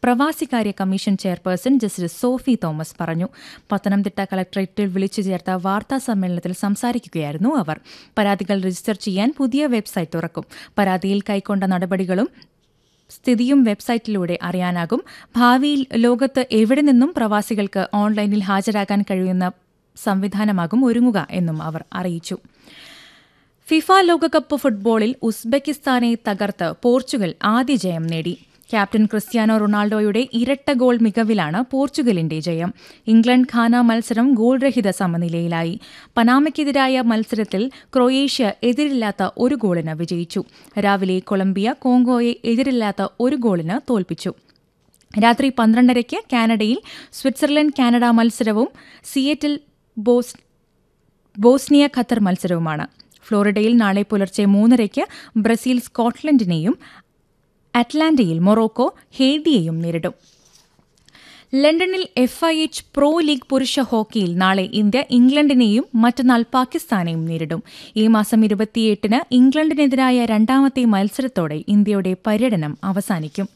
പ്രവാസികാര്യ commission chairperson justice Sophy Thomas പറഞ്ഞു പത്തനംതിട്ട കളക്ടറേറ്റിൽ വിളിച്ചു ചേർത്ത വാർത്താ സമ്മേളനത്തിൽ സംസാരിക്കുകയായിരുന്നു അവർ പരാതികൾ രജിസ്റ്റർ ചെയ്യാൻ പുതിയ വെബ്സൈറ്റ് തുറക്കും പരാതിയിൽ കൈക്കൊണ്ട നടപടികളും സ്ഥിതിയും വെബ്സൈറ്റിലൂടെ അറിയാനാകും ഭാവിയിൽ ലോകത്ത് എവിടെ നിന്നും പ്രവാസികൾക്ക് ഓൺലൈനിൽ ഹാജരാകാൻ കഴിയുന്ന സംവിധാനമാകും ഒരുങ്ങുക എന്നും അവർ അറിയിച്ചു ഫിഫ ലോകകപ്പ് ഫുട്ബോളിൽ ഉസ്ബെക്കിസ്ഥാനെ തകർത്ത് പോർച്ചുഗൽ ആദ്യ ജയം നേടി ക്യാപ്റ്റൻ ക്രിസ്ത്യാനോ റൊണാൾഡോയുടെ ഇരട്ട ഗോൾ മികവിലാണ് പോർച്ചുഗലിന്റെ ജയം ഇംഗ്ലണ്ട് ഖാന മത്സരം ഗോൾരഹിത സമനിലയിലായി പനാമയ്ക്കെതിരായ മത്സരത്തിൽ ക്രൊയേഷ്യ എതിരില്ലാത്ത ഒരു ഗോളിന് വിജയിച്ചു രാവിലെ കൊളംബിയ കോങ്കോയെ എതിരില്ലാത്ത ഒരു ഗോളിന് തോൽപ്പിച്ചു രാത്രി പന്ത്രണ്ടരയ്ക്ക് കാനഡയിൽ സ്വിറ്റ്സർലൻഡ് കാനഡ മത്സരവും സിയറ്റിൽ ബോസ് ബോസ്നിയ ഖത്തർ മത്സരവുമാണ് ഫ്ലോറിഡയിൽ നാളെ പുലർച്ചെ മൂന്നരയ്ക്ക് ബ്രസീൽ സ്കോട്ട്ലൻഡിനെയും അറ്റ്ലാന്റയിൽ മൊറോക്കോ ഹേഡിയെയും നേരിടും ലണ്ടനിൽ F I H pro league പുരുഷ ഹോക്കിയിൽ നാളെ ഇന്ത്യ ഇംഗ്ലണ്ടിനെയും മറ്റന്നാൾ പാകിസ്ഥാനെയും നേരിടും ഈ മാസം ഇരുപത്തിയെട്ടിന് ഇംഗ്ലണ്ടിനെതിരായ രണ്ടാമത്തെ മത്സരത്തോടെ ഇന്ത്യയുടെ പര്യടനം അവസാനിക്കും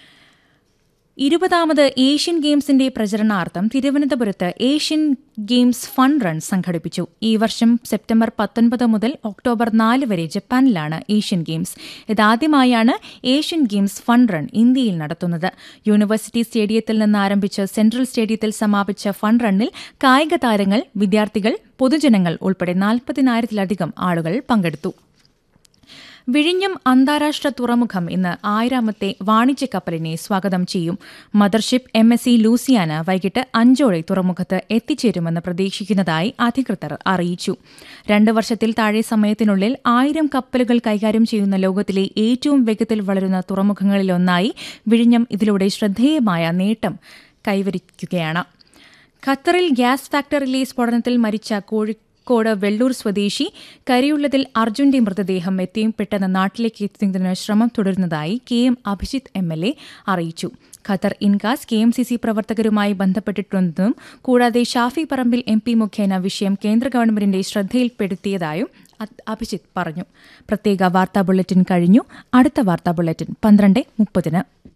ഇരുപതാമത് ഏഷ്യൻ ഗെയിംസിന്റെ പ്രചരണാർത്ഥം തിരുവനന്തപുരത്ത് ഏഷ്യൻ ഗെയിംസ് ഫൺ റൺ സംഘടിപ്പിച്ചു ഈ വർഷം സെപ്റ്റംബർ പത്തൊൻപത് മുതൽ ഒക്ടോബർ നാല് വരെ ജപ്പാനിലാണ് ഏഷ്യൻ ഗെയിംസ് ഇതാദ്യമായാണ് ഏഷ്യൻ ഗെയിംസ് ഫൺ റൺ ഇന്ത്യയിൽ നടത്തുന്നത് യൂണിവേഴ്സിറ്റി സ്റ്റേഡിയത്തിൽ നിന്ന് ആരംഭിച്ച് സെൻട്രൽ സ്റ്റേഡിയത്തിൽ സമാപിച്ച ഫൺ റണ്ണിൽ കായിക താരങ്ങൾ വിദ്യാർത്ഥികൾ പൊതുജനങ്ങൾ ഉൾപ്പെടെ നാൽപ്പതിനായിരത്തിലധികം ആളുകൾ പങ്കെടുത്തു വിഴിഞ്ഞം അന്താരാഷ്ട്ര തുറമുഖം ഇന്ന് ആയിരാമത്തെ വാണിജ്യ കപ്പലിനെ സ്വാഗതം ചെയ്യും mothership M S C Louisiana വൈകിട്ട് അഞ്ചോടെ തുറമുഖത്ത് എത്തിച്ചേരുമെന്ന് പ്രതീക്ഷിക്കുന്നതായി അധികൃതർ അറിയിച്ചു രണ്ട് വർഷത്തിൽ താഴെ സമയത്തിനുള്ളിൽ ആയിരം കപ്പലുകൾ കൈകാര്യം ചെയ്യുന്ന ലോകത്തിലെ ഏറ്റവും വേഗത്തിൽ വളരുന്ന തുറമുഖങ്ങളിലൊന്നായി വിഴിഞ്ഞം ഇതിലൂടെ ശ്രദ്ധേയമായ നേട്ടം കൈവരിക്കുകയാണ് ഖത്തറിൽ ഗ്യാസ് ഫാക്ടറിയിലെ സ്ഫോടനത്തിൽ മരിച്ച കോഴി കോഴിക്കോട് വെള്ളൂർ സ്വദേശി കരിയുള്ളതിൽ അർജുന്റെ മൃതദേഹം എത്തിയും പെട്ടെന്ന് നാട്ടിലേക്ക് എത്തുന്നതിന് ശ്രമം തുടരുന്നതായി K M Abhijith M L A അറിയിച്ചു Qatar INCAS K M C C പ്രവർത്തകരുമായി ബന്ധപ്പെട്ടിട്ടുണ്ടെന്നും കൂടാതെ ഷാഫി പറമ്പിൽ എം പി മുഖേന വിഷയം കേന്ദ്ര ഗവൺമെന്റിന്റെ ശ്രദ്ധയിൽപ്പെടുത്തിയതായും അഭിജിത്ത് പറഞ്ഞു പ്രത്യേക വാർത്താ ബുള്ളറ്റിൻ കഴിഞ്ഞു അടുത്ത വാർത്താ ബുള്ളറ്റിൻ പന്ത്രണ്ട് മുപ്പതിന്